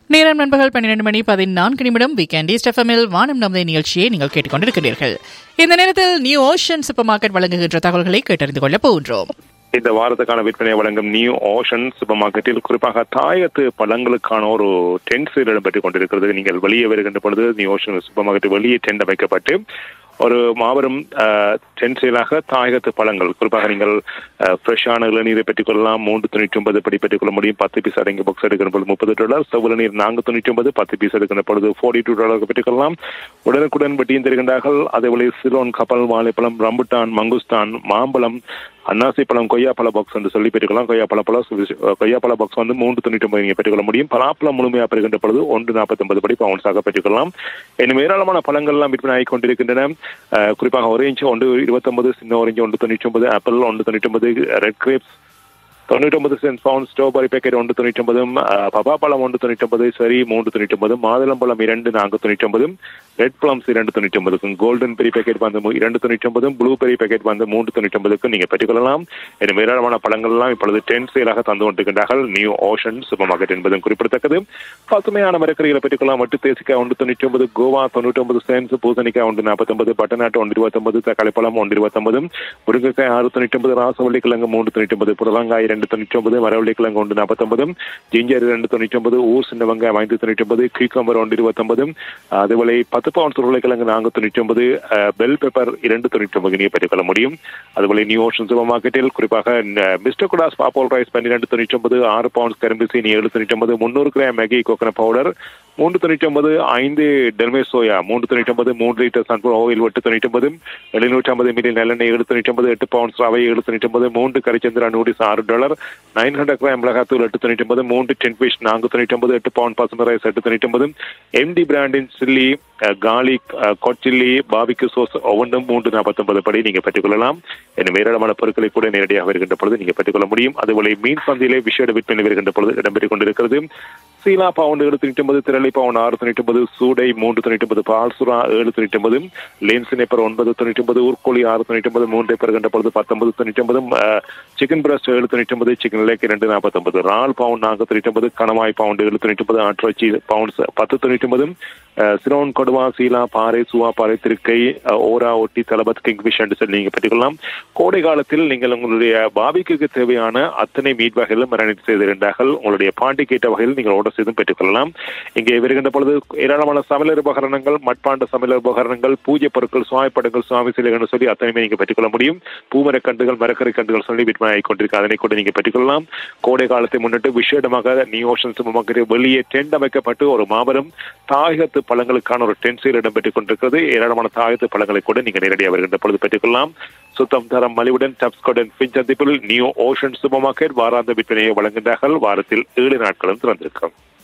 நேரம் நண்பர்கள் பன்னிரண்டு மணி பதினான்கு நிமிடம் வீக்கெண்ட் ஈஸ்ட் எஃப்எம்மில் வானம் நமதை நிகழ்ச்சியை நீங்கள் கேட்டுக்கொண்டிருக்கிறீர்கள் இந்த நேரத்தில் நியூ ஓஷன் சூப்பர் மார்க்கெட் வழங்குகின்ற தகவல்களை கேட்டறிந்து கொள்ளப் போகின்றோம் இந்த வாரத்துக்கான விற்பனை வழங்கும் நியூ ஓஷன் சூப்பர் மார்க்கெட்டில் குறிப்பாக தாயத்து பழங்களுக்கான ஒரு டென்ட் சேல் இடம்பெற்றுக் கொண்டிருக்கிறது நீங்கள் வெளியே வருகின்ற பொழுது நியூ ஓஷன் சூப்பர் மார்க்கெட் வெளியே டென்ட் அமைக்கப்பட்டு ஒரு மாபெரும் டென்ட் சேலாக தாயகத்து பழங்கள் குறிப்பாக நீங்கள் ஃப்ரெஷ்ஷான இளநீரை பெற்றுக் கொள்ளலாம் மூன்று தொண்ணூற்றி ஒன்பது படி பெற்றுக் கொள்ள முடியும் பத்து பீஸ் அடங்கிய பாக்ஸ் எடுக்கிற பொழுது முப்பது டாலர் செவ்வள நீர் நான்கு தொண்ணூற்றி ஒன்பது பத்து பீஸ் எடுக்கிற பொழுது ஃபோர்ட்டி டூ டாலருக்கு பெற்றுக் கொள்ளலாம் உடனுக்குடன் வட்டியும் தருகின்றார்கள் அதேபோல சிலோன் கப்பல் வாழைப்பழம் ரம்புட்டான் மங்குஸ்தான் மாம்பழம் அன்னாசி பழம் கொய்யாப்பழ பாக்ஸ் என்று சொல்லி பெற்றுக்கலாம் கொய்யாப்பழ பழம் கொய்யாப்பழ பாக்ஸ் வந்து மூன்று தொண்ணூற்றி ஒன்பது நீங்கள் பெற்றுக்கொள்ள முடியும் பலாப்பழம் முழுமையாக பெறுகின்ற பொழுது ஒன்று நாற்பத்தி ஒன்பது படி பவுன்ஸாக பெற்றுக்கொள்ளலாம் இன்னும் ஏராளமான பழங்கள்லாம் விற்பனை ஆகிக் கொண்டிருக்கின்றன குறிப்பாக ஒரேஞ்சு ஒன்று இருபத்தொன்பது சின்ன ஒரேஞ்சு ஒன்று தொண்ணூற்றி ஒன்பது ஆப்பிள் ஒன்று தொண்ணூற்றி ஒன்பது ரெட் கிரேப்ஸ் தொண்ணூற்றி ஒன்பது சென்ட் பவுண்ட் ஸ்ட்ராபெரி பேக்கெட் ஒன்று தொண்ணூற்றி ஒன்பதும் பபா பழம் ஒன்று தொண்ணூற்றி ஒன்பது சரி மூன்று தொண்ணூற்றி ஒன்பது மாதுளம்பழம் இரண்டு நான்கு தொண்ணூற்றி ஒன்பதும் ரெட் பிளம்ஸ் இரண்டு தொண்ணூற்றி ஒன்பதுக்கும் கோல்டன் பெரி பேக்கெட் வந்து இரண்டு தொண்ணூற்றி ஒன்பதும் ப்ளூ பெரி பேக்கெட் வந்து மூன்று தொண்ணூற்றி ஒன்பதுக்கும் நீங்கள் பெற்றுக்கொள்ளலாம் இன்னும் ஏராளமான பழங்கள்லாம் இப்பொழுது டென் சேலாக தந்து கொண்டிருக்கின்றார்கள் நியூ ஓஷன் சூப்பர் மார்க்கெட் என்பதும் குறிப்பிடத்தக்கது பசுமையான மரக்கறிகளை பெற்றுக்கொள்ளலாம் மட்டு தேசிக்காய் ஒன்று தொண்ணூற்றி ஒன்பது கோவா தொண்ணூற்றி ஒன்பது சென்ஸ் பூசணிக்காய் ஒன்று நாற்பத்தொன்பது பட்டநாட்டு ஒன்று இருபத்தொன்பது தக்காளி பழம் ஒன்று இருபத்தொன்பதும் முருங்கைக்காய் ஆறு தொண்ணூற்றி ஒன்பது ராசவள்ளி கிழங்கு மூன்று தொண்ணூற்றி ஒன்பது புடலங்காய் இரண்டு தொண்ணூற்றி ஒன்பது மரவள்ளி கிழங்கு ஒன்று நாற்பத்தொன்பதும் ஜிஞ்சர் இரண்டு தொண்ணூற்றி ஒன்பது ஊர் சின்ன வெங்காயம் ஐந்து தொண்ணூற்றி ஒன்பது கீக்கம்பர் ஒன்று இருபத்தொன்பதும் அதேபோல பத்து பவுண்ட் உருளைக்கிழங்கு நான்கு தொண்ணூற்றி ஒன்பது பெல் பெப்பர் இரண்டு தொண்ணூற்றி ஒன்பது நீங்கள் பெற்றுக்கொள்ள முடியும் அதுபோல நியூ ஓஷன் சூப்பர் மார்க்கெட்டில் குறிப்பாக மிஸ்டர் குடாஸ் பாப்போல் ரைஸ் பன்னிரெண்டு தொண்ணூற்றி ஒன்பது ஆறு பவுண்ட்ஸ் கரும்பு சீனி ஏழு தொண்ணூற்றி ஒன்பது முந்நூறு கிராம் மேகி கோகனட் பவுடர் மூன்று தொண்ணூற்றி ஒன்பது ஐந்து டெல்மே சோயா மூன்று தொண்ணூற்றி ஒன்பது மூன்று லிட்டர் சன்ஃபிளவர் ஆயில் எட்டு தொண்ணூற்றி ஒன்பது எழுநூற்றி ஐம்பது மில்லி நல்லெண்ணெய் ஏழு தொண்ணூற்றி ஒன்பது எட்டு பவுண்ட்ஸ் ரவை ஏழு தொண்ணூற்றி ஒன்பது மூன்று கரிச்சந்திரா நூடிஸ் ஆறு டாலர் நைன் ஹண்ட்ரட் கிராம் மிளகாத்தூள் எட்டு தொண்ணூற்றி ஒன்பது மூன்று டென் ஃபிஷ் நான்கு தொண்ணூற்றி ஒன்பது எட்டு பவுண்ட் பசுமை ரைஸ் எட்டு தொண்ணூற்றி ஒன்பது எம்டி பிராண்டின் சில்லி கார்லிக் கொட் சில்லி பாபிக்கு சோஸ் ஒவ்வொன்றும் மூன்று நாற்பத்தொன்பது படி நீங்கள் பெற்றுக்கொள்ளலாம் இன்னும் ஏராளமான பொருட்களை கூட நேரடியாக வருகின்ற பொழுது நீங்கள் பெற்றுக்கொள்ள முடியும் அதுபோல மீன் சந்தையிலே விஷேட விற்பனை வருகின்ற பொழுது இடம்பெற்றுக் கொண்டிருக்கிறது சீலா பவுண்ட் ஏழு தொண்ணூற்றி ஒன்பது திரளி பவுண்ட் ஆறு தொண்ணூற்றி ஒன்பது சூடை மூன்று தொண்ணூற்றி ஒன்பது பால்சுரா ஏழு தொண்ணூற்றி ஒன்பது லேன்ஸ் நேப்பர் ஒன்பது தொண்ணூற்றி ஒன்பது ஊர்கோழி ஆறு தொண்ணூற்றி ஒன்பது மூன்றை பெறுகின்ற பொழுது பத்தொன்பது தொண்ணூற்றி ஒன்பது சிக்கன் பிரஸ்ட் ஏழு தொண்ணூற்றி ஒன்பது சிக்கன் லேக் இரண்டு நாற்பத்தொன்பது ரால் பவுண்ட் நான்கு தொண்ணூற்றி ஒன்பது கணவாய் பவுண்ட் ஏழு தொண்ணூற்றி ஒன்பது ஆட்சி பவுண்ட்ஸ் பத்து தொண்ணூற்றி ஒன்பது சிரோன் கொடுவா சீலா பாறை சுவா பாறை திருக்கை ஓரா ஒட்டி தலபத் கிங்ஃபிஷ் என்று சொல்லி நீங்கள் பெற்றுக்கொள்ளலாம் கோடை காலத்தில் நீங்கள் உங்களுடைய பாபிக்கு தேவையான அத்தனை மீட் வகைகளும் மரணித்து செய்திருந்தார்கள் உங்களுடைய பாண்டிக்கேட்ட வகையில் நீங்கள் ஆர்டர் செய்தும் பெற்றுக்கொள்ளலாம் இங்கே வருகின்ற பொழுது ஏராளமான சமையலர் உபகரணங்கள் மட்பாண்ட சமையலர் உபகரணங்கள் பூஜை பொருட்கள் சுவாமி படங்கள் சுவாமி சிலைகள் சொல்லி அத்தனையுமே நீங்கள் பெற்றுக்கொள்ள முடியும் பூமரக்கண்டுகள் மரக்கரை கண்டுகள் சொல்லி விற்பனை ஆகிக் கொண்டிருக்கு அதனை கூட நீங்கள் பெற்றுக்கொள்ளலாம் கோடை காலத்தை முன்னிட்டு விசேடமாக நியூ ஓஷன் சுமமாக வெளியே டென்ட் அமைக்கப்பட்டு ஒரு மாபெரும் தாயகத்து பழங்களுக்கான ஒரு டென்ட் சேல் இடம்பெற்றுக் கொண்டிருக்கிறது ஏராளமான தாயகத்து பழங்களை கூட நீங்கள் நேரடியாக வருகின்ற பொழுது பெற்றுக்கொள்ளலாம் சுத்தம் தரம் மலிவுடன் டப்ஸ்கோடன் பிஞ்சந்திப்பில் நியூ ஓஷன் சூப்பர் மார்க்கெட் வாராந்த விற்பனையை வழங்குகின்றார்கள் வாரத்தில் ஏழு நாட்களும் திறந்திருக்கும்